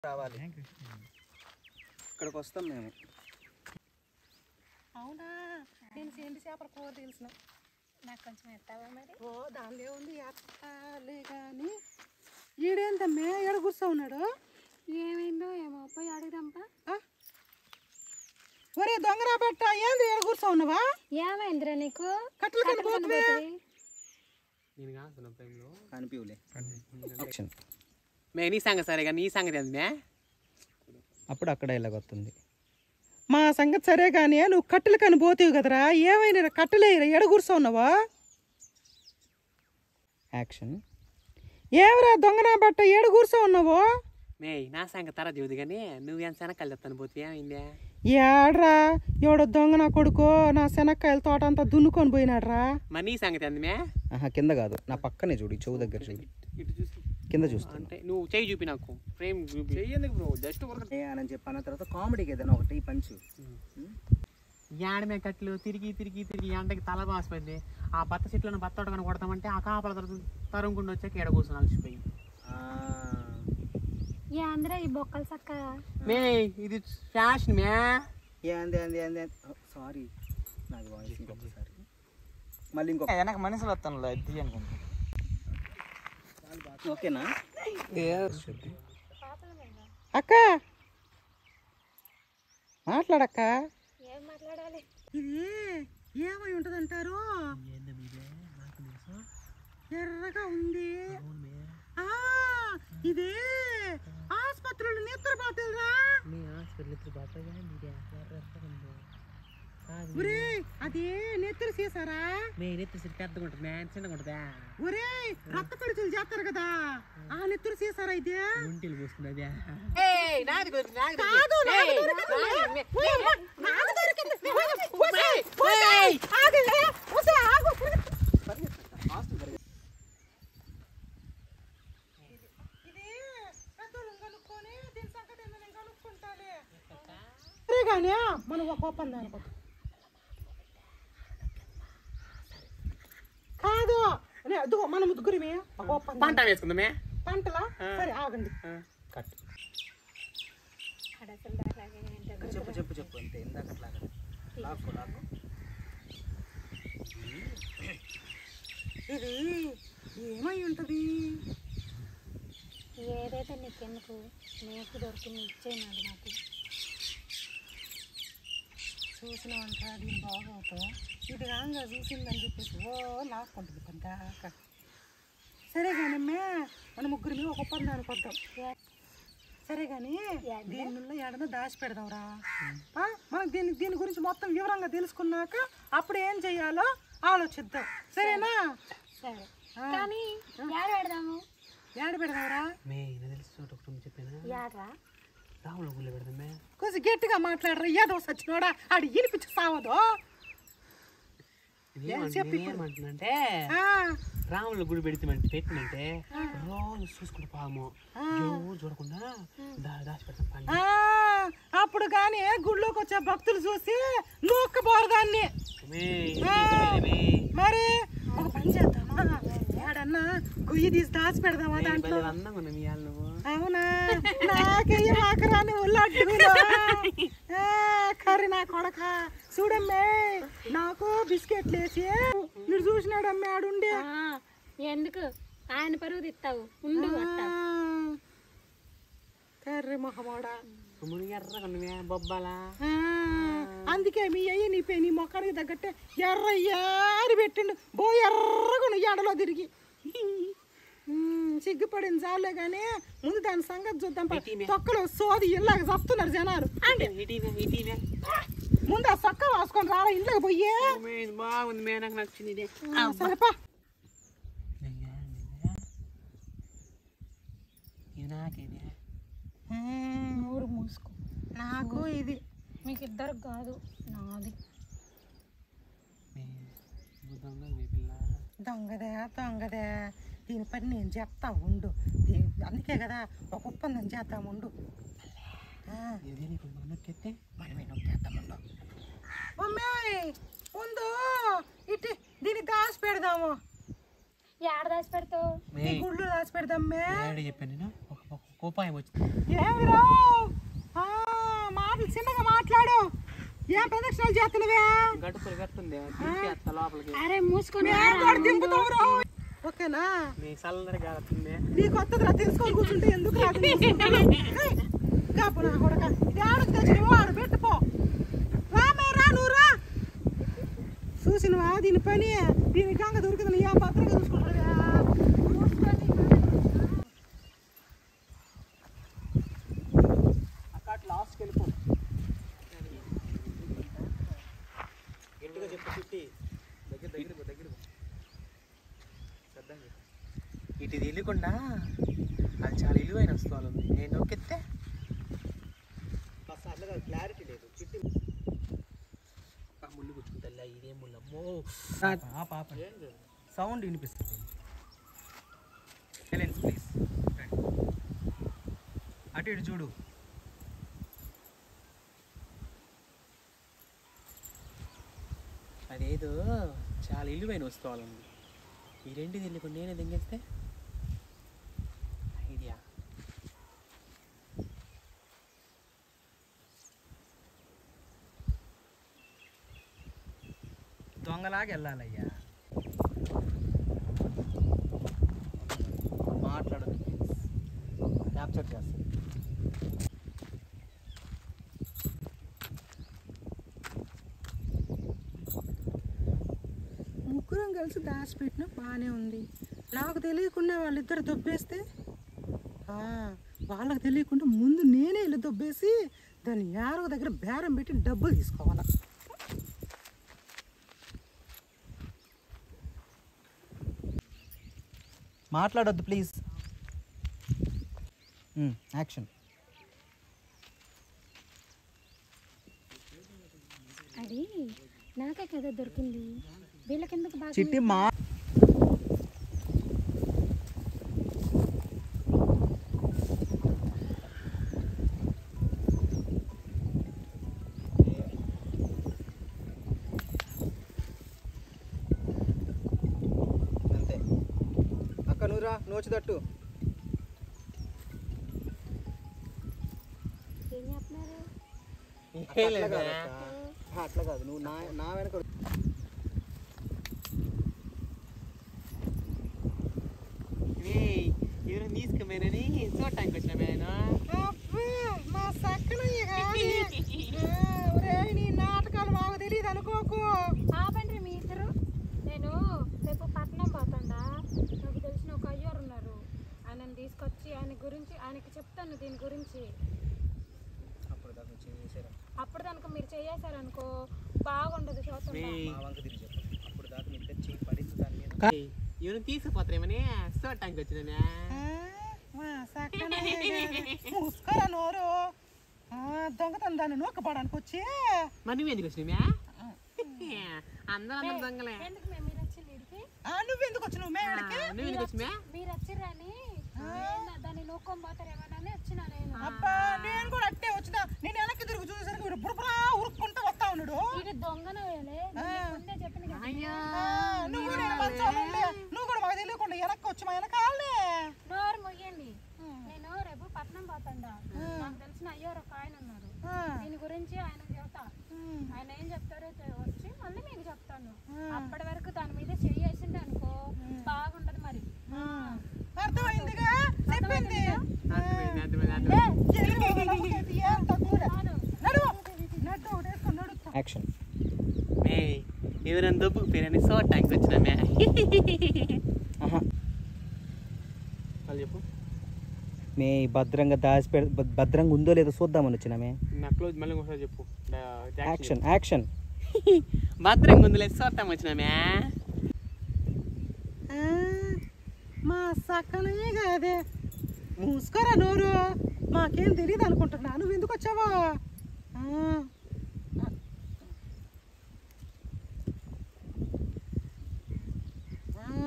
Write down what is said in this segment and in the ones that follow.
రావాలి ఇక్కడికి వస్తాం మేము అవునా నేను ఎండి చేపల కూర తెలిసిన నాకు కొంచెం ఎత్తావా మరి ఓ దానిలో ఉంది ఎత్తాలే కానీ ఈడేంతమ్మే ఎడ కూర్చో ఉన్నాడు ఏమైందో ఏమో పోయి అడుగుదాంపా ఆ? ఒరే దొంగరా బట్ట ఏంది ఎడ కూర్చో ఉన్నావా ఏమైందిరా నీకు కట్టలు కట్టు పోతువే నేను కాదు ప్రేమలో కనిపివులే యాక్షన్ మే నీ సంగతి సరే కానీ నీ సంగతి ఏంది మే అప్పుడు అక్కడ ఇలాగ వస్తుంది మా సంగతి సరే కానీ నువ్వు కట్టెలు కని పోతీవి కదరా ఏమైనా కట్టెలే ఎడ కూర్చో ఉన్నావా యాక్షన్ ఏమిరా దొంగనా బట్ట ఏడ కూర్చో ఉన్నావు మే నా సంగతి తర చూదు కానీ నువ్వు ఎంత వెనకాల చెప్తాను పోతే ఏమైందే ఏడ్రా ఎవడో దొంగ నా కొడుకో నా శనక్కాయల తోట అంతా దున్నుకొని పోయినాడ్రా మరి నీ సంగతి ఏంది మే ఆహా కింద కాదు నా పక్కనే చూడు ఈ చెవు దగ్గర చెయ్యి ఇటు చూసి కింద చూస్తున్నా అంటే నువ్వు చెయ్యి చూపి నాకు ఫ్రేమ్ చూపి చెయ్యి ఎందుకు బ్రో జస్ట్ అని చెప్పిన తర్వాత కామెడీకి ఏదైనా ఒకటి పంచు యాడమే కట్లు తిరిగి తిరిగి తిరిగి ఎండకి తల బాసిపోయింది ఆ బత్త చెట్లను బత్త ఒకటి కొడతామంటే ఆ కాపల తరు- తరుముకుండా వచ్చాక ఎడ కూర్చొని అలసిపోయి ఏ అందరూ ఈ బొక్కలు చక్క మే ఇది ఫ్యాషన్ మే ఏంది ఏంది ఏంది సారీ నాది వాయిస్ ఇంకొకసారి మళ్ళీ ఇంకొక వెనక మనుషులు వస్తాను అది అనుకుంటా ఓకేనా అక్క మాట్లాడక్క ఏం మాట్లాడాలి ఇది ఏమై ఉంటదంటారు ఎర్రగా ఉంది ఆ ఇది ఆసుపత్రులు నిద్రపోతుందిరా ఒరే అది నెత్తురు చేసారా మే నెత్తి పెద్దగా ఉంటుంది మే చిన్నగా ఉంటుందా ఒరే రక్త పరీక్షలు చేస్తారు కదా ఆ నెత్తురు చేసారా ఇది ఒంటిలు పోస్తుంది అదే కాదు, నాకు దొరికింది. ఓయ్ అమ్మ, నాకు దొరికింది. ఓసేయ్, ఓసేయ్, ఆగులే, ఓసేయ్, ఆగు. ఇది పెద్దోళ్ళని కనుక్కొని దీని సంగతి ఏందో నేను కనుక్కుంటాలే. సరే కానీ మనం ఒక ఒప్పందం అనుకో కాదు నే, అదిగో మన ముగ్గురిమే ఒక ఒప్పందం పంట వేసుకుందామే పంటలా సరే ఆగండి కట్ అడసలు దాట్లాగే ఏంటో చెప్పు చెప్పు చెప్పు అంతే ఇందాక అట్లాగా లాక్కో లాక్కో ఇది ఏమై ఉంటది ఏదైతే నీకెందుకు నీకు దొరికింది ఇచ్చేయనాడు నాకు చూసిన వంట దీని బాగోతో ఇది కాంగా చూసిందని చెప్పేసి ఓ లాక్కుంటుంది పద్దాక సరే కానమ్మే మన ముగ్గురిని ఒక ఒప్పందానికి వద్దాం సరే కానీ దీనిలో ఎడన దాచి పెడదాంరా ఆ? మనం దీని దీని గురించి మొత్తం వివరంగా తెలుసుకున్నాక అప్పుడు ఏం చెయ్యాలో ఆలోచిద్దాం సరేనా సరే కానీ యాడ పెడదాము ఏడ పెడదాంరా మే నాకు తెలిసి చోట ఒకటి చెప్పానా యాడ్రా రాముల గుళ్ళు పెడదామే కొంచెం గట్టిగా మాట్లాడరా ఏదో సచ్చినోడా ఆడు వినిపించి సావదు ఏమంటుందంటే ఆ, రాముల గుడి పెడితే పెట్టినంటే రోజు చూసుకుంటూ పాము ఎవరు చూడకుండా దా దాచి పెడతాం పని ఆ, అప్పుడు కానీ గుళ్ళోకి వచ్చే భక్తులు చూసి నూక్కపోరు దాన్ని మే, ఆ, మే, మరి ఒక పని చేద్దామా ఏడన్నా గొయ్యి తీసి దాచి పెడదామా మే, దాంట్లో భలే అందంగా ఉన్నావు మీ వాళ్ళు నువ్వు అవునా నాకెయ్య మాకరాని ఉల్లడ్డులో కర్రీ నా కొడక చూడమ్మే నాకు బిస్కెట్లు వేసి ఇడు చూసినాడమ్మే ఆడుండి ఆ, ఎందుకు ఆయన పరువు తిత్తావు ఉండు అట్ట కర్రీ మొహమోడా అమ్మను ఎర్రగా ఉన్నావే బొబ్బాలా ఆ, అందుకే మీ అయ్యి నీ పే నీ మొక్కడికి తగ్గట్టే ఎర్ర ఎర్రి పెట్టిండు బో ఎర్రగా నువ్వు ఎండలో తిరిగి ఉమ్, సిగ్గుపడింది చాలే కానీ ముందు దాని సంగతి చూద్దాం పా. తొక్కలు సోది ఇళ్ళకి చస్తున్నారు జనాలు అంటే ఇటీవే ఇటీవే ముందు ఆ సొక్క వాసుకొని రారా ఇంట్లోకి పోయే మే, ఇది బాగుంది మే నాకు నచ్చింది ఇదే సరేపా ఇది నాకేదే నోరు మూసుకో నాకు ఇది మీకు ఇద్దరు కాదు నాది మే, నువ్వు దొంగ మీ పిల్ల దొంగదే దొంగదే దీని పని నేను చెప్తా ఉండు దీ- అందుకే కదా ఒక ఒప్పందం చేద్దాం ఉండు ఆ, ఇది నీకు నొక్కెత్తే మనమే నొక్కేద్దాం ఉండు మమ్మీ ముందు ఇటు దీన్ని దాచి పెడదాము యాడ దాచి పెడతావు ఈ గుళ్ళు దాచి పెడదాం మే ఏడు చెప్పాను నేను ఒక ఒక ఉపాయం వచ్చింది ఏమిరా ఆ, మాటలు చిన్నగా మాట్లాడు ఏం ప్రదక్షిణాలు చేస్తున్నావే గడుపులు గట్టుంది తిరిగేస్తా లోపలికి అరే మూసుకొని ఏం కూడా దింపుతావురా ఓకేనా నీ చల్లగా వస్తుంది నీ కొత్తదిరా తెలుసుకొని కూర్చుంటే ఎందుకు రాదు కాపు నా కొడక ఇది ఆడకు తెచ్చినవో ఆడ పెట్టుకో రామే రా నువ్వు రా చూసినవా దీని పని దీని గంగ దొరికింది ఏ భద్రంగా చూసుకుంటావా అక్కడ లాస్ట్కి వెళ్ళిపో గట్టిగా చెప్పు చిట్టి దగ్గర దగ్గర దగ్గర ఇటు తెలియకుండా అది చాలా విలువైన వస్తువులు ఉంది నేను నొక్కితే ఫస్ట్ అట్లా కాదు క్లారిటీ లేదు చిట్టి ఆ ముళ్ళు గుచ్చుకుంటా ఇదే ముళ్ళు అమ్మో పాప సౌండ్ వినిపిస్తుంది సైలెన్స్ ప్లీజ్ అటు ఇటు చూడు అదేదో చాలా విలువైన వస్తువులు ఉంది ఈ రెండు తెలియకుండా నేనే దింగేస్తే ఐడియా దొంగలాగా వెళ్ళాలయ్యా మాట్లాడదు క్యాప్చర్ చేస్తాను ముగ్గురం కలిసి దాచిపెట్టిన బాగానే ఉంది నాకు తెలియకుండా వాళ్ళిద్దరు దొబ్బేస్తే ఆ, వాళ్ళకి తెలియకుండా ముందు నేనే ఇల్లు దొబ్బేసి దాన్ని యారో దగ్గర బేరం పెట్టి డబ్బులు తీసుకోవాలి మాట్లాడొద్దు ప్లీజ్ యాక్షన్ అది నాకే కదా దొరికింది వీళ్ళకెందుకు బాగా చిట్టి మా అంతే అక్క నువ్వురా నోచుదట్టు ఏం చెప్తున్నారు అట్లా కాదు అక్క. ఆ, అట్లా కాదు నువ్వు నా నా వెనక ఎవరు తీసుకుపోయినని చూడటానికి వచ్చిన నేను మా సక్కనయ్య కాదు. ఆ, ఒరేయ్, నీ నాటకాలు మాకు తెలియదు అనుకోకు ఆపండి మీ ఇద్దరు నేను రేపు పట్నం పోతాడా నాకు తెలిసిన ఒక అయ్యోరు ఉన్నారు ఆయనని తీసుకొచ్చి ఆయన గురించి ఆయనకి చెప్తాను దీని గురించి అప్పుడు దాకా నువ్వు చేసారా అప్పుడు కనుక మీరు చేసేసారనుకో బాగుండదు చూస్తుంటా మా వంక తిరిగి చెప్పు అప్పుడు దాకా మీ ఇద్దరు చేయి పడింది దాని మీద ఎవరు తీసుకుపోతారేమని చూడటానికి వచ్చిన ఆ, మా సక్కనయ్య కాదు. మూసుకోరా నోరు ఆ, దొంగతనం దాన్ని నూకపడానికి వచ్చి మరి నువ్వు ఎందుకు వచ్చినావా అందరూ అందరు దొంగలే ఎందుకు మేము మీరు వచ్చింది వీడికి ఆ, నువ్వెందుకు వచ్చి నువ్వు మేడకి నువ్వు ఎందుకు వచ్చినా మీరు వచ్చిర్రని ఏందో దాన్ని నూక్కొని పోతారేమోనని వచ్చిన నేను అబ్బా నేను కూడా అట్టే వచ్చినా నేను వెనక్కి తిరిగి చూసేసరికి వీడు బురబురా ఉరుక్కుంటూ వస్తా ఉన్నాడు ఇది దొంగను ముందే చెప్పిన కదా. ఆ, నువ్వు నేను మంచోళ్ళండి. నువ్వు కూడా మాకు తెలియకుండా వెనక్కి వచ్చి మా వెనకాలనే నోరు ముయ్యండి నేను రేపు పట్నం పోతాడా నాకు తెలిసిన అయ్యోరు ఒక ఆయన ఉన్నారు ఆ, దీని గురించి ఆయన చెప్తా ఆయన ఏం చెప్తారో తె- వచ్చి మళ్ళీ మీకు చెప్తాను అప్పటి వరకు దాని మీద చెయ్యేసింది అనుకో బాగుంటది మరి ఆ. అర్థమైందిగా చెప్పింది అర్థమైంది అర్థమైంది అర్థమైంది ఎదురు నవ్వుకేది ఏం తక్కువ నడు నడు ఒకటి వేసుకొని నడుస్తా యాక్షన్ మే ఎవరైనా దొబ్బుకు పేరని చూడటానికి వచ్చినామే వాళ్ళు చెప్పు మే భద్రంగా దాచి పెడ భద్రంగా ఉందో లేదో చూద్దామని వచ్చినామే నా క్లోజ్ మళ్ళీ ఒకసారి చెప్పు యాక్షన్ యాక్షన్ భద్రంగా ఉందిలే చూడటాం వచ్చినామే ఆ, మా సక్కనే కాదే మూసుకోరా నోరు మాకేం తెలియదు అనుకుంటున్నా నువ్వు ఎందుకు వచ్చావో ఆ. ఆ.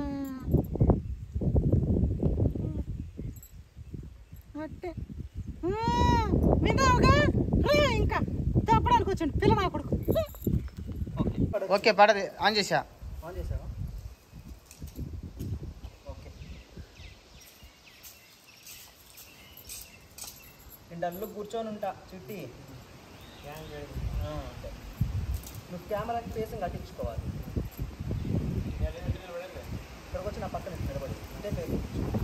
అట్టే ఆ, విన్నావుగా రా ఇంకా తప్పడానికి వచ్చాడు పిల్ల నా కొడుకు ఓకే పడది ఆన్ చేసా ఆన్ చేసావా ఓకే నేను డల్లు కూర్చొని ఉంటా చుట్టి ఆ, అంతే. నువ్వు కెమెరాకి ఫేసింగ్ కట్టించుకోవాలి ఇక్కడికి వచ్చి నా పక్కన నిలబడి అంటే ఫేసింగ్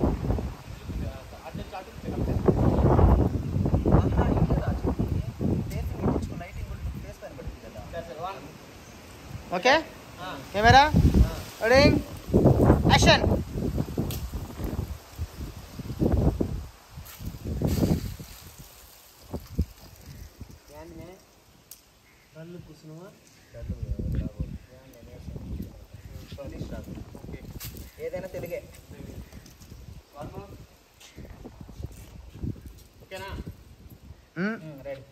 ఆహా, ఇల్లు రా చుట్టి. ఫేసింగ్ కట్టించుకో, లైటింగ్ కూడా ఫేస్ పైన పడుతుంది కదా. ఓకే కెమెరా రెడీ యాక్షన్ కళ్ళు కూర్చున్నావా ఇంగ్లీష్ రాదు. ఏదైనా తెలుగే ఓకేనా ready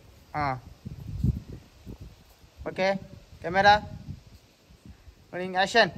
okay camera ready action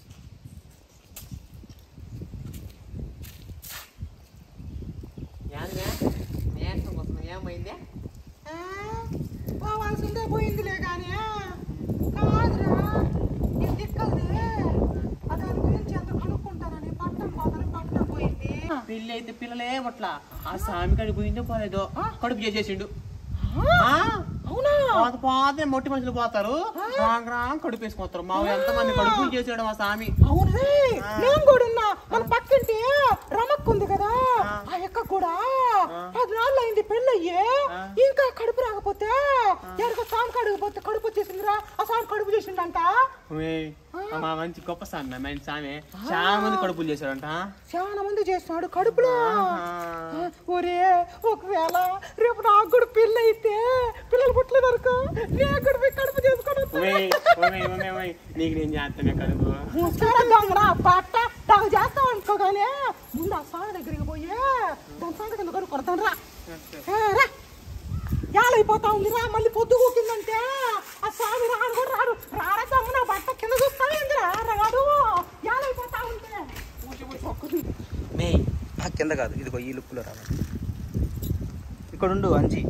ఏందే నేసం వస్తున్నా ఏమైందే ఆ, పోవాల్సిందే పోయిందిలే కానీ కాదురా ఇది దిక్కలది ఆ దాని గురించి ఎంత కనుక్కుంటానని పట్టం పోతాను పట్టం పోయింది పెళ్ళి అయితే పిల్లలే పట్ల ఆ సామి కాడికి పోయిందో పోలేదో కడుపు చేసేసిండు ఆ? అవునా పాత పాత మొట్టి మనుషులు పోతారు రాంగ్ రాంగ్ కడుపు వేసుకొస్తారు మా ఎంత మంది కడుపు చేసాడు మా సామి అవును రే నేను కూడా ఉన్నా మన పక్కింటి రమక్ ఉంది కదా ఆ యొక్క కూడా పద్నాలుగు అయింది పెళ్ళయ్యి ఇంకా కడుపు రాకపోతే ఎవరికో సామి కడుగుపోతే కడుపు వచ్చేసిందిరా ఆ సామి కడుపు చేసిండంట ఓయ్, మా మంచి గొప్ప సామి మా మంచి సామి చాలా మంది కడుపులు చేశాడంట చాలా మంది చేస్తున్నాడు కడుపులో ఆహా. ఒరే ఒకవేళ రేపు నాకు కూడా పెళ్ళి అయితే పిల్లలు పుట్టలేదు వరకు నేను కూడా పోయి కడుపు చేసుకొని వస్తా. ఓయ్, ఓయ్, ఓయ్, ఓయ్, నీకు నేను చేస్తానే కడుపు మూసుకొని దొంగరా పట్ట నాకు చేస్తాం అనుకోగానే ముందు ఆ స్వామి దగ్గరికి పోయి దాని సంగతి కింద కొడుకు కొడతాను రా ఏ, రా యాలైపోతా ఉంది రా మళ్ళీ పొద్దు కూకిందంటే ఆ స్వామి రాడు కూడా రాడు రాడా దమ్ము నా బట్ట కింద చూస్తావేందిరా రాడు యాలైపోతా ఉంటే ఊసి ఊసి ఒక్కది. మే ఆ, కింద కాదు ఇదిగో ఈ లుక్లో రావాలి ఇక్కడ ఉండు అంజీ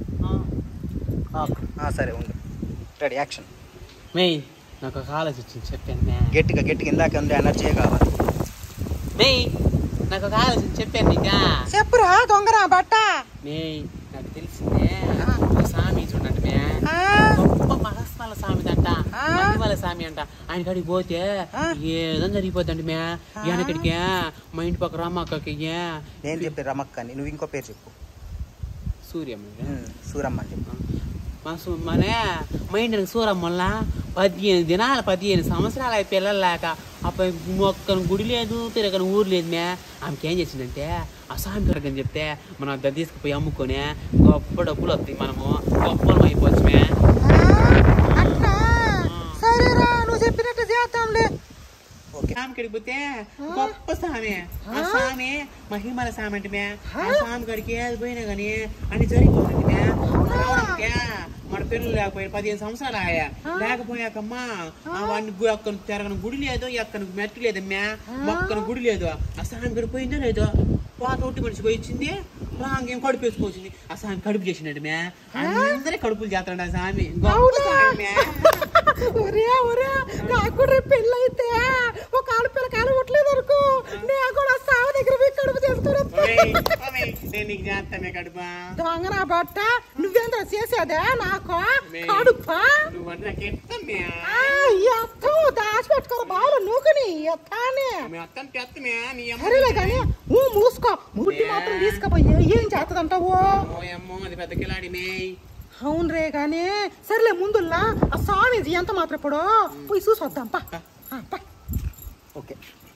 ఆ, సరే ఉండు రెడీ యాక్షన్ మే నాకు ఒక ఆలోచన వచ్చింది చెప్పాను మే గట్టిగా గట్టిగా ఇందాక ఉంది ఎనర్జీ కావాలి మే నాకు ఒక ఆలోచన చెప్పాను నీకా చెప్పురా దొంగరా బట్ట మే నాకు తెలిసిందే ఒక సామి చూడండి మే ఆ, గొప్ప మహస్మాల సామి అంట మహిమల సామి అంట ఆయన కాడికి పోతే ఏదో జరిగిపోద్దండి మే వెనకడికి మా ఇంటి పక్క రామక్కకి నేను చెప్పి రమక్క అని నువ్వు ఇంకో పేరు చెప్పు సూర్యమ్మ ఉమ్, సూరమ్మ అని చెప్పు మా సు మనే మా ఇంటికి సూరమ్మ వల్ల పదిహేను దినాలు పదిహేను సంవత్సరాలు అయి పిల్లలు లేక అప్పుడు మొక్కను గుడి లేదు తిరగని ఊరు లేదు మే ఆమెకి ఏం చేసిందంటే ఆ సామి పెరగని చెప్తే మనం అది తీసుకుపోయి అమ్ముకొని గొప్ప డబ్బులు వస్తాయి మనము గొప్పలం అయిపోవచ్చు మే అట్లా సరేరా నువ్వు చెప్పినట్టు చేద్దాంలే ఓకే సామి కడికి పోతే గొప్ప సామి ఆ సామి మహిమల సామి అంటే మే ఆ సామి కడికి ఏది పోయినా గానీ అన్ని జరిగిపోతుంది మే రావడానికే మన పిల్లలు లేకపోయి పదిహేను సంవత్సరాలు ఆయా లేకపోయాకమ్మా ఆ వాడిని గు- అక్కడ తిరగని గుడి లేదు ఎక్కడ మెట్టు లేదు మే మొక్కన గుడి లేదు ఆ సామి కడికి పోయిందో లేదో పాత ఒట్టి మనిషి పోయి ఇచ్చింది రాంగేం కడుపు వేసుకొచ్చింది ఆ సామి కడుపు చేసినట్టు మే అందరి కడుపులు చేస్తాడు ఆ సామి గొప్ప సామి మే ఒరే ఒరే నాకు కూడా రేపు పెళ్ళి అయితే ఒక ఆడపిల్ల కాలు పుట్టలేదు వరకు నేను కూడా సావు దగ్గర పోయి కడుపు చేసుకుని ఓయ్, ఓయ్, నేను నీకు చేస్తానే కడుపా దొంగ నా బట్ట నువ్వేంద్ర చేసేదే నాకు మే. కడుపా నువ్వు నాకు ఎత్తమే ఎత్తం దాచిపెట్టుకో బాగా నూకని ఎత్తానే మీ అత్తని తెత్తమే నీ అమ్మ సరేలే కానీ ఊ మూసుకో ముట్టి మాత్రం తీసుకుపోయి ఏం చేస్తుందంటావు ఓయమ్మో అది పెద్ద కిలాడి మే అవును రే కానీ సరేలే ముందుల్లా ఆ స్వామీజీ ఎంత మాత్రం ఇప్పుడు పోయి చూసి వద్దాం పా ఆ, పా okay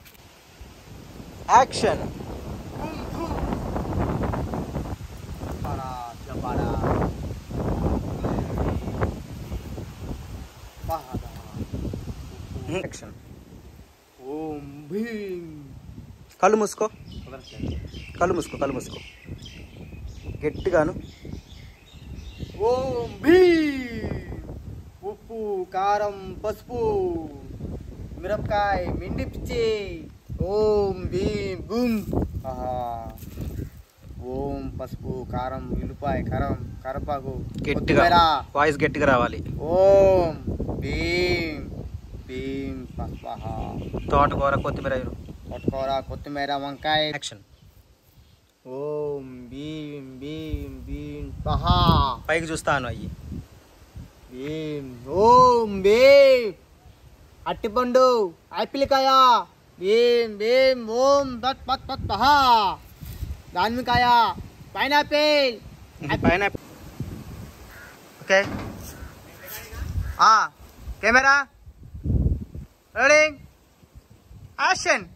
action action Om Bheem కళ్ళు మూసుకో కళ్ళు మూసుకో కళ్ళు మూసుకో గట్టిగాను ఓం భీమ్ ఉప్పు కారం పసుపు మిరపకాయ మిండి పిచ్చి ఓం భీమ్ బూమ్ ఆహా ఓం పసుపు కారం ఉల్లిపాయ కారం కరపాకు గట్టిగా వాయిస్ గట్టిగా రావాలి ఓం భీమ్ భీమ్ పస్పహ తోటకూర కొత్తిమీర కొట్టుకోర కొత్తిమీర వంకాయ యాక్షన్ ఓం భీం భీం భీం పహా పైకి చూస్తాను అయ్యి భీం ఓం భీం అట్టిపండు ఆపిల్కాయ భీం భీం ఓం పత్ పత్ పత్ పహా దానిమ్మకాయ పైనాపిల్ పైన ఓకే కెమెరా రోలింగ్ యాక్షన్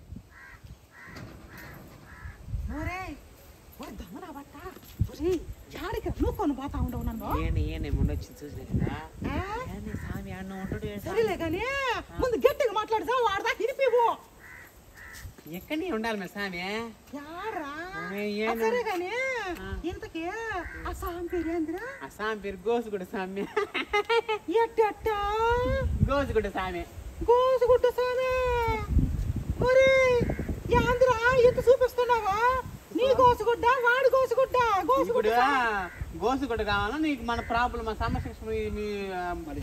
ఒరే ఒరే దమ్మన బట్ట ఒరే యాడికి నువ్వు కొని పోతా ఉండవు నన్ను ఏంటి ఏంటి మొన్న వచ్చి చూసినా ఆ? ఏంటి స్వామి అన్న ఉంటాడు ఏంటి స్వామి? సరేలే కానీ ముందు గట్టిగా మాట్లాడుతా వాడదా ఇరిపివు ఎక్కడి ఉండాలి మరి స్వామి యారా అరే, ఆ, ఏనా? సరే కానీ ఇంతకీ ఆ సాం పేరు ఏందిరా ఆ స్వామి పేరు గోసుగుడు స్వామి ఎట్టెట్ట గోసుగుడు స్వామి గోసుగుట్ట సామే ఒరే యాంద్రా ఎంత చూపిస్తున్నావా నీ గోసుగుడ్డ వాడి గోసుగుడ్డ ఇప్పుడు గోసుగుడ్డ గోసుగుడ్డ కావాలా నీకు మన ప్రాబ్లం మన సమస్య మీ మీ, ఆ,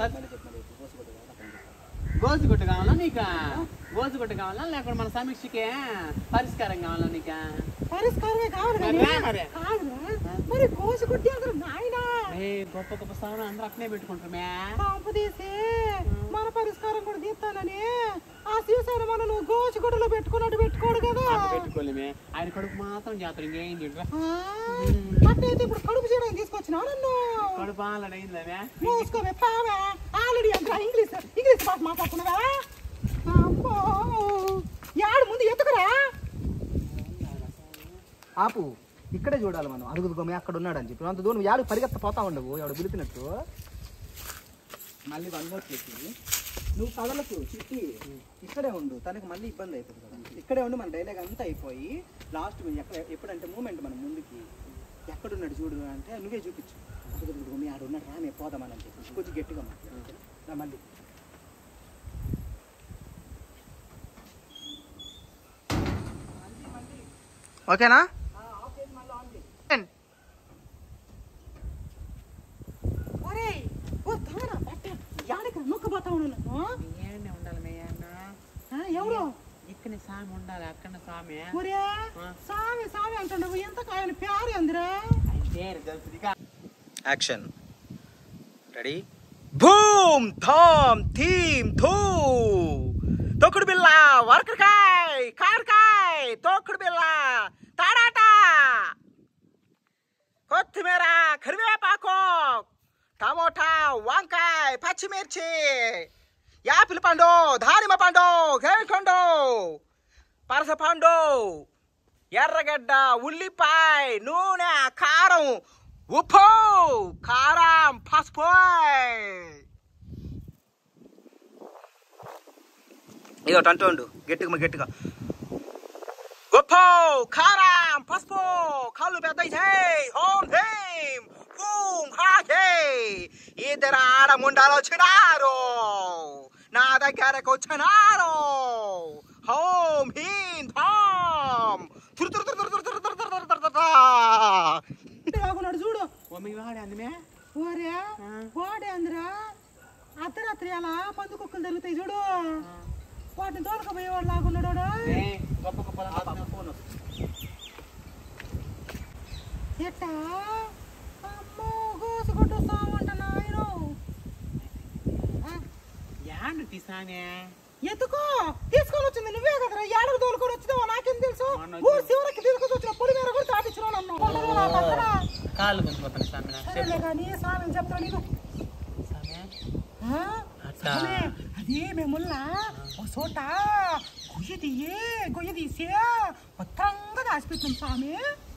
గోసుగుడ్డ కావాలా నీకు గోసుగుడ్డ కావాలా లేకపోతే మన సమీక్షకి పరిష్కారం కావాలా నీకు పరిష్కారమే కావాలి మరి కానీ రా మరి. కాదురా మరి గోసుగుడ్డి అందరూ నాయనా ఏ గొప్ప గొప్ప స్థానం అందరూ అట్నే పెట్టుకుంటామే పంపు తీసి మన పరిష్కారం కూడా తీస్తానని ఆ శివసేన మన నువ్వు గోసుగుడ్డలో పెట్టుకున్నట్టు పెట్టుకోడు కదా పెట్టుకోలేమే ఆయన కొడుకు మాత్రం జాతర ఇంకేం తింటారా ఆ, అట్లయితే ఇప్పుడు కడుపు చేయడానికి తీసుకొచ్చినా నన్ను కడుపు ఆల్రెడీ అయిందిలేమే మూసుకోవే పావే ఆల్రెడీ అంతా ఇంగ్లీష్ ఇంగ్లీష్ భాష మాట్లాడుతున్నావా అమ్మో యాడు ముందు ఎత్తుకురా ఆపు ఇక్కడే చూడాలి మనం అడుగుదుకోమే అక్కడ ఉన్నాడు అని చెప్పి అంత దూరం యాడు పరిగెత్త పోతా ఉండవు ఎవడు పిలిపినట్టు మళ్ళీ వన్ మోర్ చెప్పి నువ్వు కదలకు చిట్టి ఇక్కడే ఉండు తనకి మళ్ళీ ఇబ్బంది అవుతుంది కదా ఇక్కడే ఉండి మన డైలాగ్ అంతా అయిపోయి లాస్ట్ ఎక్కడ ఎప్పుడంటే మూమెంట్ మనం ముందుకి ఎక్కడున్నాడు చూడు అంటే నువ్వే చూపించు అడుగుదుకో మీ ఆడు ఉన్నాడు రామే పోదామని చెప్పి కొంచెం గట్టిగా మాట్లాడు నా మళ్ళీ ఓకేనా ఒరేయ్ ఓ తమరా బట్ట యాడికి నొక్కబోతా ఉన్నాను నన్ను ఏంటి ఉండాలి మే అన్న ఆ, ఎవరు ఇక్కడ స్వామి ఉండాలి అక్కడ స్వామి ఒరే సామి సామి అంటుండవు ఎంత ఆయన పేరు అందరా పేరు తెలుసు నీకా? యాక్షన్ రెడీ బూమ్ థామ్ థీమ్ థూ తొక్కుడు బిల్ల వర్కకాయ్ కారకాయ్ తొక్కుడు బిల్ల తాడాట కొత్తిమీర కరివేపాకు టమోటా వంకాయ పచ్చిమిర్చి యాపిల్ పండు దానిమ్మ పండు కేకండు పరస పండు ఎర్రగడ్డ ఉల్లిపాయ నూనె కారం ఉప్పు కారం పసుపు ఇదో అంటుండు గట్టిగా గట్టిగా ఉప్పు కారం పసుపు కళ్ళు పెద్ద హోం హేం హూం హాహే ఇద్దరు ఆడముండాలు వచ్చినారు నా దగ్గరకు వచ్చినారు హోం హీం థాం తురు తురు తురు తురు తురు తురు తురు తురు తురు తురు తురు. ఇంటి కాకున్నాడు చూడు ఓ మీ వాడే అందుమే ఓరే వాడే అందరా అర్ధరాత్రి అలా మందు కుక్కలు జరుగుతాయి చూడు వాటిని తోలుకపోయేవాడు లాగున్నాడు వాడు. ఏ, గొప్ప గొప్ప ఫోన్ ఎట్టా అమ్మో గోసుకొట్టు సామంట నాయను యాండు స్వామి ఎత్తుకో తీసుకొని వచ్చింది నువ్వే కదరా ఏడకు తోలుకొని వచ్చినావో నాకేం తెలుసు మొన్న ఊరు చివరికి తీసుకొని వచ్చిన పొడి మీద కూడా తాటించిన నన్ను కొండలు నా పక్కన. కాళ్ళు గుంజిపోతాను స్వామి నాకు సరేలే కానీ స్వామి చెప్తాను నీకు స్వామి ఆ? అట్లా. స్వామి, అది మేముల్లా ఓ చోట గొయ్య తీయే గొయ్య తీసే మొత్తంగా దాచిపెట్టినాం స్వామి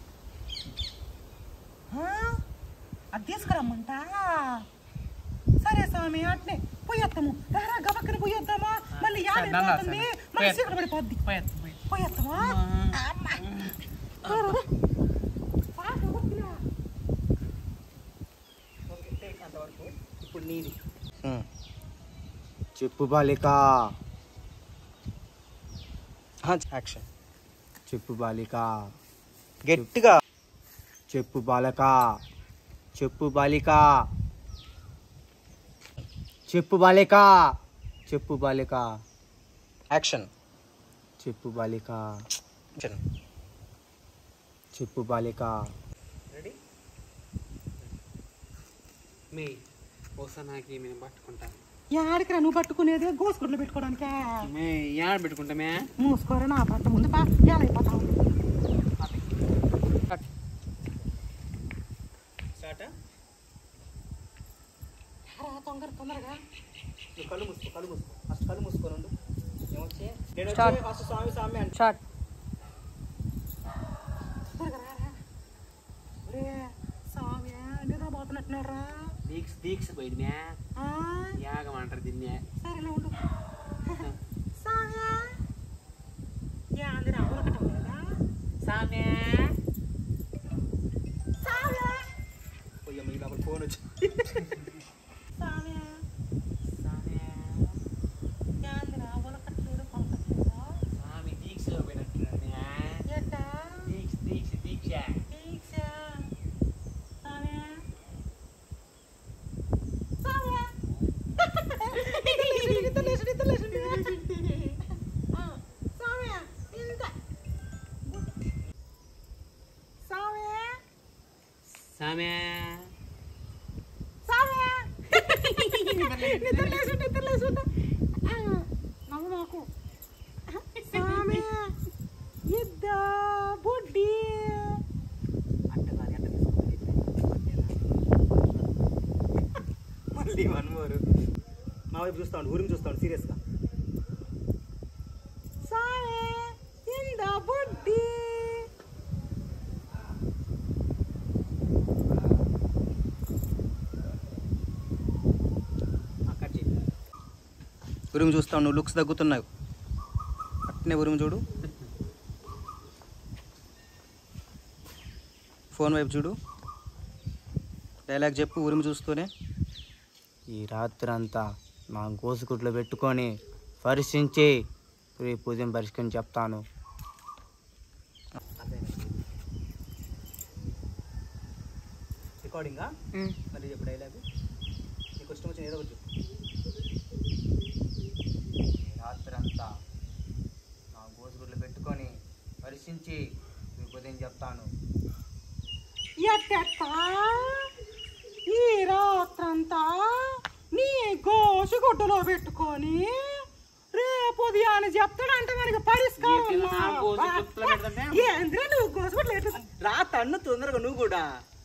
ఆ? అది తీసుకురమ్మంట సరే స్వామి అట్నే పోయేస్తాము రారా గబక్కన పోయేద్దామా మళ్ళీ యాడ సరే, దండాలు పోతుంది స్వామి. మళ్ళీ పోయేద్దాం. చీకటి పడిపోద్ది పోయేత్తా, పోయేత్తా. పోయేస్తావా అమ్మా. రా, రా, రా. పాట వద్దురా. ఇప్పుడు నీది ఉమ్. చెప్పు బాలిక ఆ, యాక్షన్ చెప్పు బాలిక గట్టిగా చెప్పు బాలక చెప్పు బాలిక చెప్పు బాలిక చెప్పు బాలిక యాక్షన్ చెప్పు బాలిక యాక్షన్ చెప్పు బాలిక రెడీ మీ ఒకసారి నాకు ఈమె పట్టుకుంటా యాడికిరా నువ్వు పట్టుకునేది గోసుగుడ్లు పెట్టుకోవడానికే మే యాడ పెట్టుకుంటామే మూసుకోరా నా పట్ట ముందు పా ఏలైపోతావు స్టార్ట్ తొందర తొందరగా నువ్వు కళ్ళు మూసుకో కళ్ళు మూసుకో ఫస్ట్ కళ్ళు మూసుకొని ఉండు ఏమొచ్చి నేను వచ్చి ఫస్ట్ స్వామి స్వామి అంటే షార్ట్ తొందరగా రారా ఒరే స్వామి నిద్రపోతున్నట్టున్నాడు రా దీక్ష దీక్ష పోయింది మే ఆ, యాగం అంటారు దీన్నే సరేలే ఉండు స్వామి యాందిరా ఉరకటం లేదా సామే స్వామి పోయమ్మ ఈ లోపల ఫోన్ వచ్చి స్వామి సామే యాందిరా ఉరకట్లేదు కొనకట్లేదా స్వామి దీక్షలో పోయినట్టున్నాడు మే. ఎట్టా దీక్ష దీక్ష దీక్ష దీక్ష స్వామి స్వామి నిద్రలేసు నిద్రలేసు నిద్రలేసు ఆ, స్వామి ఇంత స్వామి సామే స్వామి నిద్రలేసు నిద్రలేసు ఆ, నవ్వు నాకు స్వామి ఇద్ద బుడ్డి అంటే దాని ఎంత తీసుకోవాలి మళ్ళీ వన్ మోర్ మా వైపు చూస్తా ఉండు ఊరిని చూస్తా ఉండు సీరియస్గా స్వామి ఇంద బుడ్డి కట్ చేయి ఉరుము చూస్తావు నువ్వు లుక్స్ తగ్గుతున్నావు అట్నే ఉరుము చూడు ఫోన్ వైపు చూడు డైలాగ్ చెప్పు ఉరుము చూస్తూనే ఈ రాత్రి అంతా నా గోసుగుడ్లు పెట్టుకొని పరీక్షించి రేపు ఉదయం పరీక్షని చెప్తాను రికార్డింగా మళ్ళీ చెప్పు డైలాగ్ నీకు ఇష్టం వచ్చిన ఏదో ఒకటి చెప్పు ఈ రాత్రి అంతా నా గోసుగుడ్లు పెట్టుకొని పరీక్షించి రేపు ఉదయం చెప్తాను ఎట్టెట్టా ఈ రాత్రంతా నీ గోసుగుడ్డలో పెట్టుకొని రేపు ఉదయాన్ని చెప్తాడంటే మనకి పరిష్కారం ఏంటి నా ఉందా? గోసుగుడ్డలో పెడతాంటే? ఏంద్రా నువ్వు గోసుగుడ్లు ఎట్లా రా తన్ను తొందరగా నువ్వు కూడా